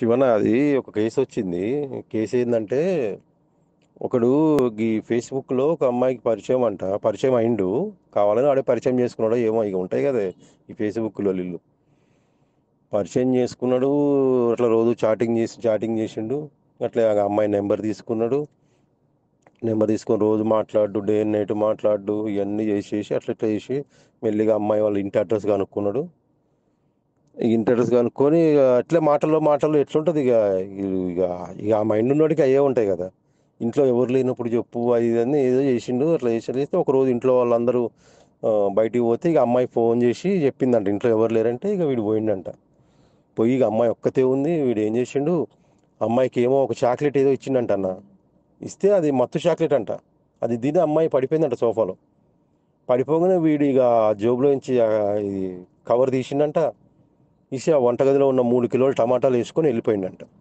శివన అది ఒక కేసు వచ్చింది కేసు ఏంటంటే ఒకడు ఈ ఫేస్బుక్లో ఒక అమ్మాయికి పరిచయం అంట పరిచయం అయిండు కావాలని ఆడే పరిచయం చేసుకున్నాడు ఏమో ఇక ఉంటాయి కదా ఈ ఫేస్బుక్లో వీళ్ళు పరిచయం చేసుకున్నాడు అట్లా రోజు చాటింగ్ చేసి చాటింగ్ చేసిండు అట్లా ఆ అమ్మాయి నెంబర్ తీసుకున్నాడు నెంబర్ తీసుకొని రోజు మాట్లాడు డే నైట్ మాట్లాడు ఇవన్నీ చేసేసి అట్లా ఇట్లా చేసి మెల్లిగా అమ్మాయి వాళ్ళ ఇంటి అడ్రస్ కనుక్కున్నాడు ఇంటి అడ్రస్ కనుక్కొని ఇక అట్లే మాటల్లో మాటల్లో ఎట్లుంటుంది ఇక ఇక ఇక ఆ మైండ్ ఉన్నోడికి అయ్యే ఉంటాయి కదా ఇంట్లో ఎవరు లేనప్పుడు చెప్పు అది ఇది అని ఏదో చేసిండు అట్లా చేసి చేస్తే ఒక రోజు ఇంట్లో వాళ్ళందరూ ఆ, బయటికి పోతే ఇక అమ్మాయి ఫోన్ చేసి చెప్పిందంట ఇంట్లో ఎవరు లేరంటే ఇక వీడు పోయిండంట పోయి ఇక అమ్మాయి ఒక్కతే ఉంది వీడు ఏం చేసిండు అమ్మాయికి ఏమో ఒక చాక్లెట్ ఏదో ఇచ్చిండంట అన్న ఇస్తే అది మత్తు చాక్లెట్ అంట అది తిని అమ్మాయి పడిపోయిందంట సోఫాలో పడిపోగానే వీడు ఇక జోబులో నుంచి ఆ ఇది కవర్ తీసిండంట తీసి ఆ వంటగదిలో ఉన్న మూడు కిలోలు టమాటాలు వేసుకొని వెళ్ళిపోయిండంట